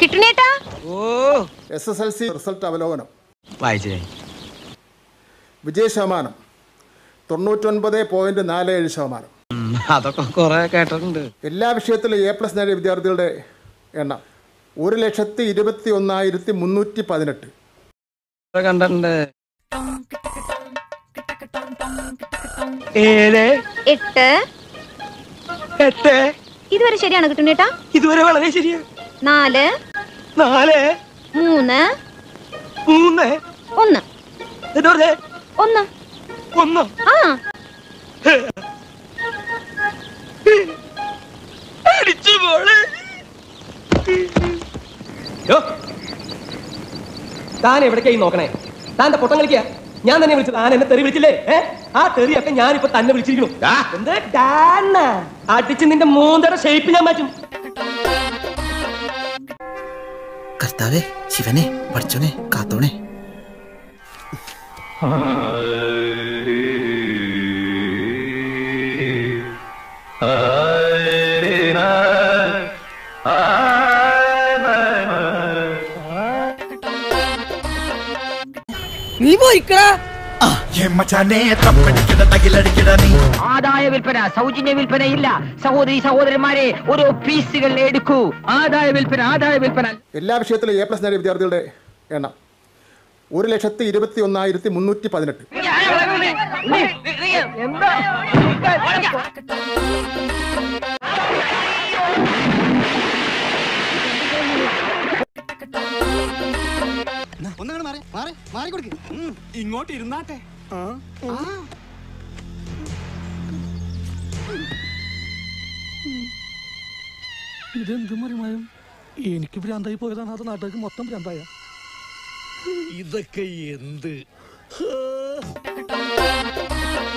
കിട്ടണേട്ടാ ഓ S S L C result അവലോകനം വായിച്ചേ വിജയ ശതമാനം തൊണ്ണൂറ്റൊൻപത് പോയിന്റ് നാല് ഏഴ് ശതമാനം ഉം, അതൊക്കെ കുറെ കേട്ടിട്ടുണ്ട് എല്ലാ വിഷയത്തിലും എ പ്ലസ് നേടിയ വിദ്യാർത്ഥികളുടെ എണ്ണം ഒരു ലക്ഷത്തി ഇരുപത്തി ഒന്നായിരത്തി മുന്നൂറ്റി പതിനെട്ട് കുറെ കണ്ടിട്ടുണ്ട് ഏഴ് എട്ട് എട്ട് ഇതുവരെ ശരിയാണ് കിട്ടണേട്ടാ ഇതുവരെ വളരെ ശരിയാ നാല് നാല് മൂന്ന് മൂന്ന് ഒന്ന് എന്നിട്ട് പറഞ്ഞേ ഒന്ന് ഒന്ന് ആ അടിച്ചു മോളെ യ്യോ. താൻ എവിടേക്കായി നോക്കണേ താന്റെ പൊട്ടം കളിക്കാ ഞാൻ തന്നെ വിളിച്ചത് താൻ എന്നെ തെറി വിളിച്ചില്ലേ ഏ ആ തെറിയൊക്കെ ഞാനിപ്പോ തന്നെ വിളിച്ചിരിക്കുന്നു എന്ത് ഡാന്ന അടിച്ച് നിന്റെ മൂന്നര ഷേപ്പ് ഞാൻ മാറ്റും കർത്താവേ ശിവനെ പഠിച്ചോനെ കാത്തോണേ ആദായ വിൽപ്പന സൗജന്യ വിൽപ്പന ഇല്ല സഹോദരി സഹോദരന്മാരെ ഓരോ പീസുകൾ എടുക്കൂ ആദായ വിൽപ്പന ആദായ വിൽപ്പന എല്ലാ വിഷയത്തിലും എ പ്ലസ് നേടിയ വിദ്യാർത്ഥികളുടെ എണ്ണം ഒരു ലക്ഷത്തി ഇരുപത്തി ഒന്നായിരത്തി മുന്നൂറ്റി പതിനെട്ട് ഇങ്ങോട്ട് ഇരുന്നാട്ടെ ഇതെന്ത് മറിമായും എനിക്ക് ഭ്രാന്തായി പോയതാണ് അത് നാട്ടുകാർക്ക് മൊത്തം ഭ്രാന്തായ ഇതൊക്കെ എന്ത്